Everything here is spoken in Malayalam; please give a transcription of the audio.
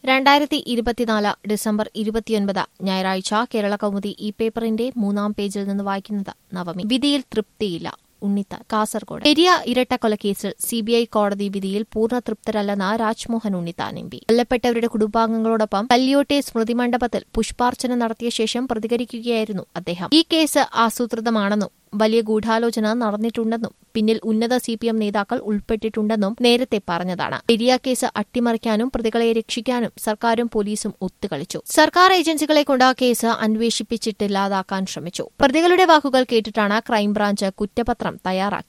രണ്ടായിരത്തി ഇരുപത്തിനാല് ഡിസംബർ ഇരുപത്തിയൊൻപത് ഞായറാഴ്ച കേരള കൗമുദി ഈ പേപ്പറിന്റെ മൂന്നാം പേജിൽ നിന്ന് വായിക്കുന്നത് നവമി വിധിയിൽ തൃപ്തിയില്ല ഉണ്ണിത്താൻ കാസർഗോഡ് പെരിയ ഇരട്ടക്കൊലക്കേസിൽ സിബിഐ കോടതി വിധിയിൽ പൂർണ്ണ തൃപ്തരല്ലെന്ന് രാജ്മോഹൻ ഉണ്ണിത്താൻ എം പി കൊല്ലപ്പെട്ടവരുടെ കുടുംബാംഗങ്ങളോടൊപ്പം കല്യോട്ടെ സ്മൃതി മണ്ഡപത്തിൽ പുഷ്പാർച്ചന നടത്തിയ ശേഷം പ്രതികരിക്കുകയായിരുന്നു അദ്ദേഹം ഈ കേസ് ആസൂത്രിതമാണെന്നും വലിയ ഗൂഢാലോചന നടന്നിട്ടുണ്ടെന്നും പിന്നിൽ ഉന്നത സി പി എം നേതാക്കൾ ഉൾപ്പെട്ടിട്ടുണ്ടെന്നും നേരത്തെ പറഞ്ഞതാണ് പെരിയ കേസ് അട്ടിമറിക്കാനും പ്രതികളെ രക്ഷിക്കാനും സർക്കാരും പോലീസും ഒത്തുകളിച്ചു സർക്കാർ ഏജൻസികളെ കൊണ്ട് ആ കേസ് അന്വേഷിപ്പിച്ചിട്ടില്ലാതാക്കാൻ ശ്രമിച്ചു പ്രതികളുടെ വാക്കുകൾ കേട്ടിട്ടാണ് ക്രൈംബ്രാഞ്ച് കുറ്റപത്രം തയ്യാറാക്കിയത്